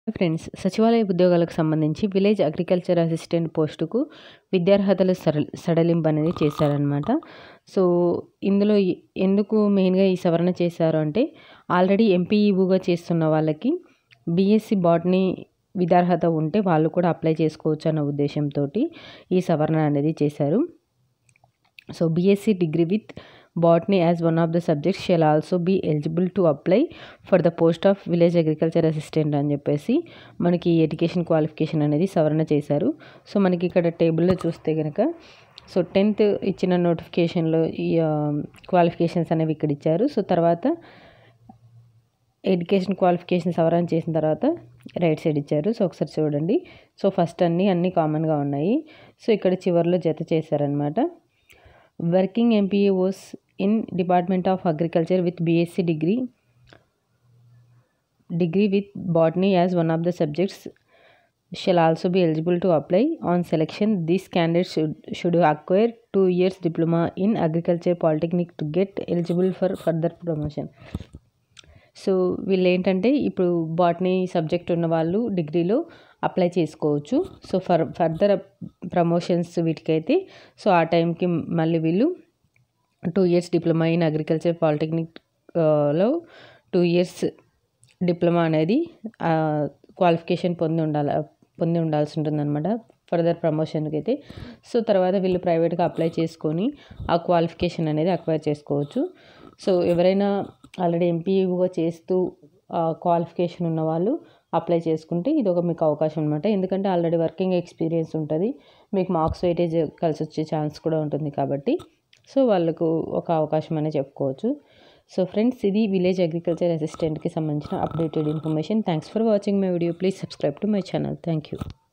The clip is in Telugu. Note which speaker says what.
Speaker 1: ఫ్రెండ్స్ సచివాలయ ఉద్యోగాలకు సంబంధించి విలేజ్ అగ్రికల్చర్ అసిస్టెంట్ పోస్టుకు విద్యార్హతలు సరళ సడలింపు అనేది చేశారనమాట సో ఇందులో ఎ- ఎందుకు మెయిన్గా ఈ సవరణ చేశారు అంటే ఆల్రెడీ ఎంపీఈఓగా చేస్తున్న వాళ్ళకి బీఎస్సీ బాటనీ విద్యార్హత ఉంటే వాళ్ళు కూడా అప్లై చేసుకోవచ్చు అన్న ఉద్దేశంతో ఈ సవరణ అనేది చేశారు so BSc degree with botany as one of the subjects shall also be eligible to apply for the post of village agriculture assistant అని చెప్పేసి మనకి ఎడ్యుకేషన్ క్వాలిఫికేషన్ అనేది సవరణ చేశారు సో మనకి ఇక్కడ టేబుల్లో చూస్తే కనుక సో టెన్త్ ఇచ్చిన నోటిఫికేషన్లో ఈ క్వాలిఫికేషన్స్ అనేవి ఇక్కడ ఇచ్చారు సో తర్వాత ఎడ్యుకేషన్ క్వాలిఫికేషన్ సవరణ చేసిన తర్వాత రైట్ సైడ్ ఇచ్చారు సో ఒకసారి చూడండి సో ఫస్ట్ అన్నీ అన్నీ కామన్గా ఉన్నాయి సో ఇక్కడ చివరిలో జత చేశారనమాట working MPOs in department of agriculture with BSc degree degree with botany as one of the subjects shall also be eligible to apply on selection this candidate should should acquire two years diploma in agriculture polytechnic to get eligible for further promotion so వీళ్ళు ఏంటంటే ఇప్పుడు బాటనీ సబ్జెక్ట్ ఉన్న వాళ్ళు డిగ్రీలో అప్లై చేసుకోవచ్చు సో ఫర్ ఫర్దర్ ప్రమోషన్స్ వీటికైతే సో ఆ టైంకి మళ్ళీ వీళ్ళు two years diploma in agriculture polytechnic లో టూ ఇయర్స్ డిప్లొమా అనేది క్వాలిఫికేషన్ పొంది ఉండాలి పొంది ఉండాల్సి ఉంటుందన్నమాట ఫర్దర్ ప్రమోషన్కి అయితే సో తర్వాత వీళ్ళు ప్రైవేట్గా అప్లై చేసుకొని ఆ క్వాలిఫికేషన్ అనేది అక్వైర్ చేసుకోవచ్చు సో ఎవరైనా ఆల్రెడీ ఎంపీగా చేస్తూ క్వాలిఫికేషన్ ఉన్న వాళ్ళు అప్లై చేసుకుంటే ఇది ఒక మీకు అవకాశం అనమాట ఎందుకంటే ఆల్రెడీ వర్కింగ్ ఎక్స్పీరియన్స్ ఉంటుంది మీకు మార్క్స్ వెయిటేజ్ కలిసి వచ్చే ఛాన్స్ కూడా ఉంటుంది కాబట్టి సో వాళ్ళకు ఒక అవకాశం అనే చెప్పుకోవచ్చు సో ఫ్రెండ్స్ ఇది విలేజ్ అగ్రికల్చర్ అసిస్టెంట్కి సంబంధించిన updated information thanks for watching my video please subscribe to my channel thank you